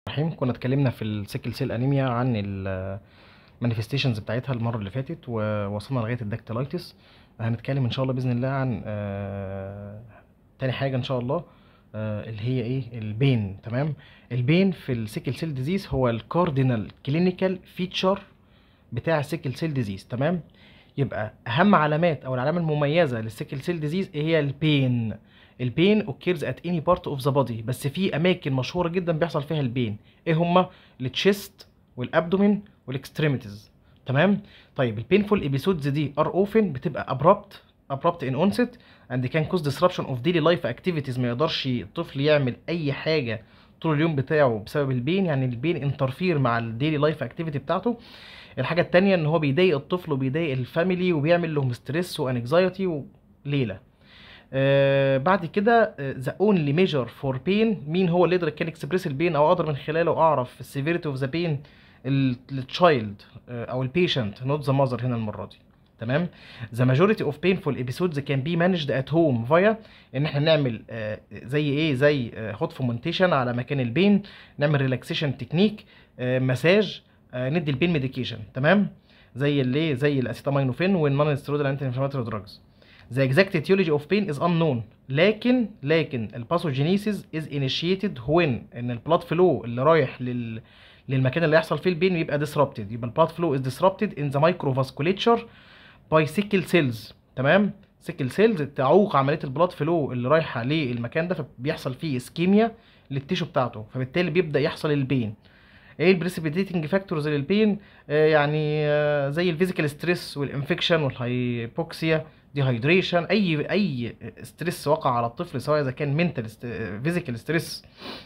الرحيم كنا اتكلمنا في السيكل سيل انيميا عن المانيفستيشنز بتاعتها المره اللي فاتت ووصلنا لغايه الداكتيلايتس هنتكلم ان شاء الله باذن الله عن آه، تاني حاجه ان شاء الله آه، اللي هي ايه البين تمام البين في السيكل سيل ديزيز هو الكاردينال كلينيكال فيتشر بتاع السيكل سيل ديزيز تمام يبقى اهم علامات او العلامه المميزه للسيكل سيل ديزيز ايه هي البين البين اوكيرز ات اني بارت اوف ذا بودي بس في اماكن مشهوره جدا بيحصل فيها البين ايه هما التشيست والابدومين والاكستريميتيز تمام طيب البينفول ابيسودز دي ار اوفن بتبقى ابرابت ابرابت ان اونست اند كان كوز ديسربشن اوف ديلي لايف اكتيفيتيز ما يقدرش الطفل يعمل اي حاجه طول اليوم بتاعه بسبب البين يعني البين انترفير مع الديلي لايف اكتيفيتي بتاعته الحاجه التانية ان هو بيضايق الطفل وبيضايق الفاميلي وبيعمل لهم ستريس وانكزايتي وليله آه بعد كده ذا اونلي ميجر فور بين مين هو اللي يقدر كان اكسبريس البين او اقدر من خلاله اعرف السيفيريتي اوف ذا بين التشايلد او البيشنت نوت ذا ماذر هنا المره دي تمام ذا ماجوريتي اوف بينفول ابيسودز كان بي مانجد ات هوم فايا ان احنا نعمل آه زي ايه زي هوت فومنتيشن على مكان البين نعمل ريلاكسيشن تكنيك آه مساج آه ندي البين ميديكيشن تمام زي اللي زي الاسيتامينوفين والنون ستيرويدال انتي انفلاماتوري دراجز The exact etiology of pain is unknown لكن لكن الباثوجينيسيس is initiated when ان البلاد فلو اللي رايح لل للمكان اللي هيحصل فيه البين يبقى disrupted يبقى البلاد فلو is disrupted in the microvasculature by sickle cells تمام سيكل سيلز تعوق عمليه البلاد فلو اللي رايحه للمكان ده فبيحصل فيه اسكيميا للتيشو بتاعته فبالتالي بيبدا يحصل البين ايه البريسبيتيتنج فاكتورز للبين آه يعني آه زي الفيزيكال ستريس والانفكشن والهايبوكسيا ديهايدريشن اي اي ستريس وقع على الطفل سواء اذا كان منتال فيزيكال ستريس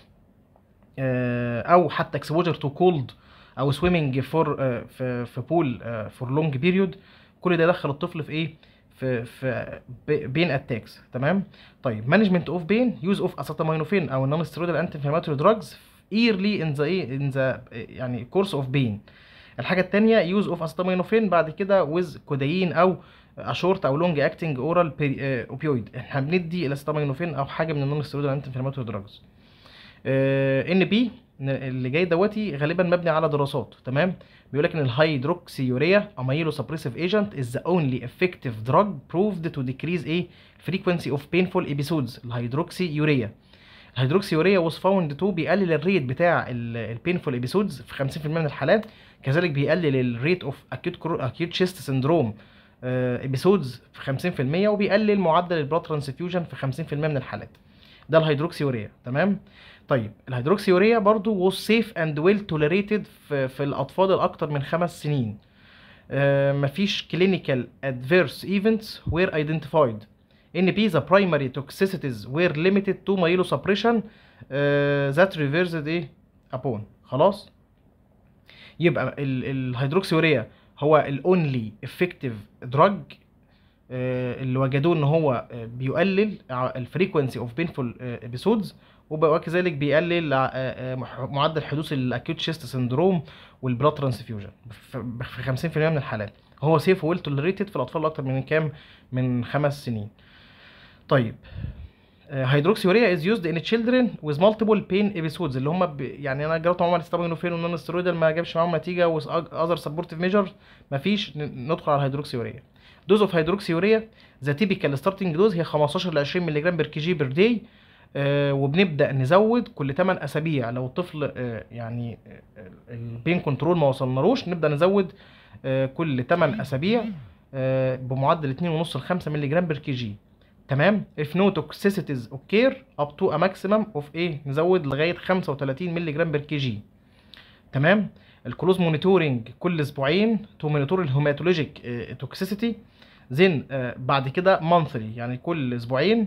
او حتى اكسبوجر تو كولد او سويمنج فور في في بول فور لونج بيريود كل ده يدخل الطفل في ايه في في بين اتاكس تمام طيب مانجمنت اوف بين يوز اوف اسيتامينوفين او النون ستيرويدال انتي انفلاماتوري دراجز ايرلي ان ذا ايه ان ذا يعني كورس اوف بين الحاجه الثانيه يوز اوف اسيتامينوفين بعد كده ويز كودايين او اشورت او لونج اكتنج اورال اوبيويد احنا بندي الاسيتامينوفين او حاجه من النون ستيرويدال انتي انفلاماتوري دراجز ان بي اللي جاي دوتي غالبا مبني على دراسات تمام بيقول لك ان الهيدروكسيوريا اميلو سبريسيف ايجنت از ذا اونلي افكتيف دراج بروفد تو ديكريز ايه فريكوينسي اوف بينفول ابيسودز الهيدروكسيوريا الهيدروكسيوريا was found to بيقلل الريت بتاع البينفول ابيسودز في 50% من الحالات كذلك بيقلل الريت اوف اكيوت اكيوت تشيست سندروم ابيسودز في 50% وبيقلل معدل البلاد ترانسفيوجن في 50% من الحالات ده الهيدروكسيوريا تمام طيب الهيدروكسيوريا برضو was safe and well tolerated في, في الاطفال الاكثر من خمس سنين آه مفيش clinical adverse events were identified NP the primary toxicities were limited to myelosuppression uh, that reversed ايه upon خلاص يبقى الهيدروكسيوريا هو الاونلي افكتيف دراج اللي وجدوه ان هو بيقلل الفريكونسي اوف بينفول ابيسودز وكذلك بيقلل معدل حدوث الاكيوت شيست سندروم والبلاد ترانسفيوجن في 50% من الحالات هو سيف ويل توليريتد في الاطفال اكتر من كام من خمس سنين طيب هيدروكسيوريا از يوزد ان تشيلدرن ويز مالتيبل بين ابيسودز اللي هم ب... يعني انا جربت معاهم الاستامينوفين والنون ستيرويدال ما جابش معاهم نتيجه ويز اذر سبورتيف ميجر مفيش ندخل على الهيدروكسيوريا دوز اوف هيدروكسيوريا ذا تيبيكال ستارتنج دوز هي 15 ل 20 مللي جرام بير كي جي بير داي آه وبنبدا نزود كل 8 اسابيع لو الطفل آه يعني آه البين كنترول ما وصلنالوش نبدا نزود آه كل 8 اسابيع آه بمعدل 2.5 ل 5 مللي جرام بير كي جي تمام if no toxicities occur up to a maximum of ايه نزود لغايه 35 مللي جرام بير كي جي تمام الكلوز مونيتورنج كل اسبوعين تو مونيتور الهيماتولوجيك توكسيسيتي زين آه بعد كده مانثلي يعني كل اسبوعين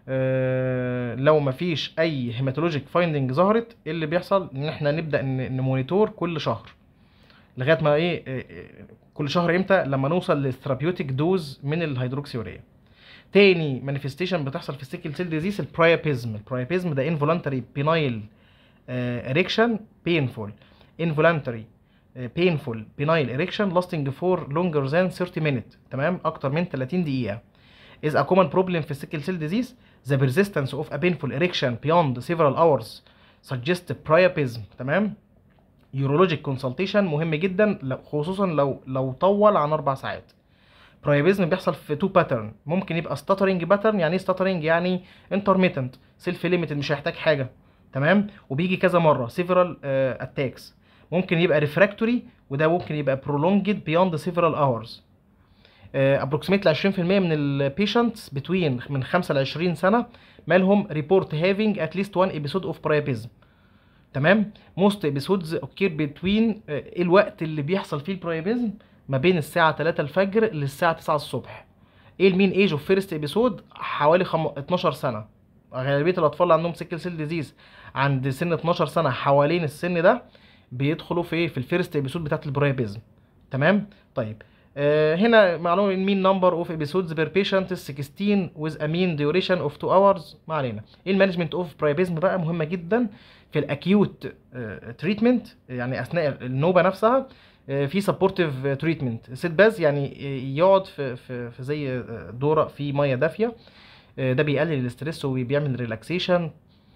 آه لو مفيش اي هيماتولوجيك فايندنج ظهرت ايه اللي بيحصل ان احنا نبدا نمونيتور كل شهر لغايه ما ايه آه كل شهر امتى لما نوصل للثيرابيوتيك دوز من الهيدروكسيوريا تاني مانيفستيشن بتحصل في السيكل سيل ديزيز البرايابيزم البرايابيزم ده انفولانتري بينايل اريكشن بينفول انفولانتري painful penile erection lasting for longer than 30 minutes تمام اكتر من 30 دقيقه is a common problem في السيكل سيل disease the persistence of a painful erection beyond several hours suggest priapism تمام يورولوجيك كونسلتيشن مهم جدا لو- خصوصا لو لو طول عن اربع ساعات برايبيزم بيحصل في تو باترن ممكن يبقى ستاترنج باترن يعني ايه ستاترنج يعني انترميتنت سيلف ليميتد مش هيحتاج حاجه تمام وبيجي كذا مره سيفرال اتاكس ممكن يبقى ريفراكتوري وده ممكن يبقى prolonged beyond several hours ابروكسيميتلي 20% من البيشنتس بتوين من 5 ل 20 سنه مالهم ريبورت هافينج ات ليست 1 ابيسود اوف برايبيزم تمام موست ابيسودز اوكير بتوين ايه الوقت اللي بيحصل فيه البرايبيزم ما بين الساعه 3 الفجر للساعه 9 الصبح ايه المين ايج اوف فيرست ابيسود حوالي خم... 12 سنه غالبيه الاطفال اللي عندهم سيكل سيل ديزيز عند سن 12 سنه حوالين السن ده بيدخلوا في في الفيرست ابيسود بتاعت البرايبيزم تمام طيب آه هنا معلومه المين نمبر اوف ابيسودز بير بيشنت 16 with a mean duration of 2 hours ما علينا ايه المانجمنت اوف برايبيزم بقى مهمه جدا في الاكيوت تريتمنت يعني اثناء النوبه نفسها آه، في سبورتيف تريتمنت سيت باز يعني يقعد في في في زي آه، دوره في ميه دافيه آه، ده بيقلل الاستريس وبيعمل ريلاكسيشن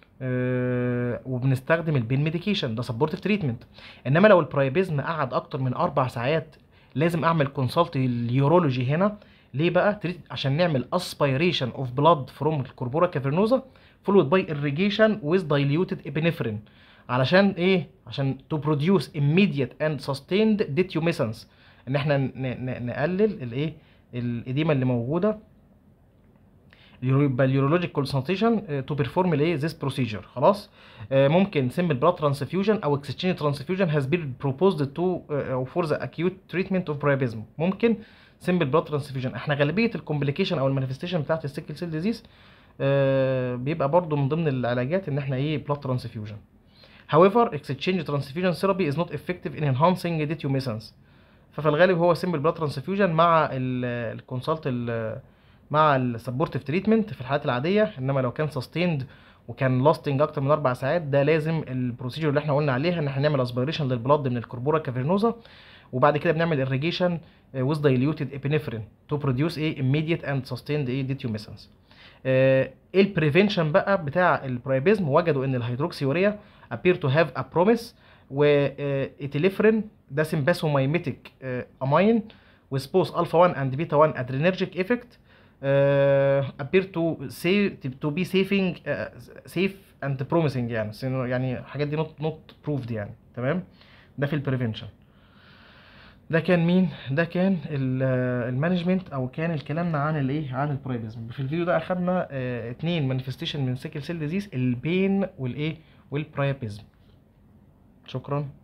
وبنستخدم البين ميديكيشن ده سبورتيف تريتمنت انما لو البرايبيزم قعد اكتر من اربع ساعات لازم اعمل كونسلت اليورولوجي هنا ليه بقى تريت عشان نعمل اسبيريشن اوف بلاد فروم الكوربورا كافرنوزا فولود باي irrigation with diluted epinephrine علشان ايه عشان to produce immediate and sustained detumescence ان احنا ن- ن- نقلل الايه الاديمه اللي موجوده اليورو- يبقى اليورولوجيك كونسلتيشن تو بيرفورم الايه ذيس بروسيجر خلاص آه، ممكن سمبل بلاد ترانسفيوجن او اكسشينج ترانسفيوجن هاز بين بروبوزد تو او فور ذا اكيوت تريتمنت اوف برايبيزم ممكن سمبل بلاد ترانسفيوجن احنا غالبيه الكومبليكيشن او المانيفستيشن بتاعت السيكل سيل ديزيز بيبقى برضو من ضمن العلاجات ان احنا ايه بلاد ترانسفيوجن However, exchange transfusion therapy is not effective in enhancing detumescence. ففي الغالب هو simple blood transfusion مع الكونسلت مع السبورتيف تريتمنت في الحالات العاديه انما لو كان سستيند وكان لاستنج اكتر من اربع ساعات ده لازم البروسيجر اللي احنا قلنا عليها ان احنا نعمل اسبيريشن للبلاد من الكربورا كافرنوزا وبعد كده بنعمل irrigation with diluted epinephrine to produce a immediate and sustained a detumescence. آه، ايه البريفنشن بقى بتاع البرايبيزم وجدوا ان الهيدروكسيوريا appear to have a promise وإتيليفرين ده سمباسومايميتيك امين with both alpha 1 and beta 1 adrenergic effect uh, appear to say to be saving uh, safe and promising يعني سن- يعني الحاجات دي not not proved يعني تمام ده في البريفنشن ده كان مين ده كان المانجمنت او كان الكلامنا عن الايه عن البرايبيزم في الفيديو ده اخدنا آه، اتنين مانيفستيشن من سيكل سيل ديزيز البين والايه والبرايبيزم شكرا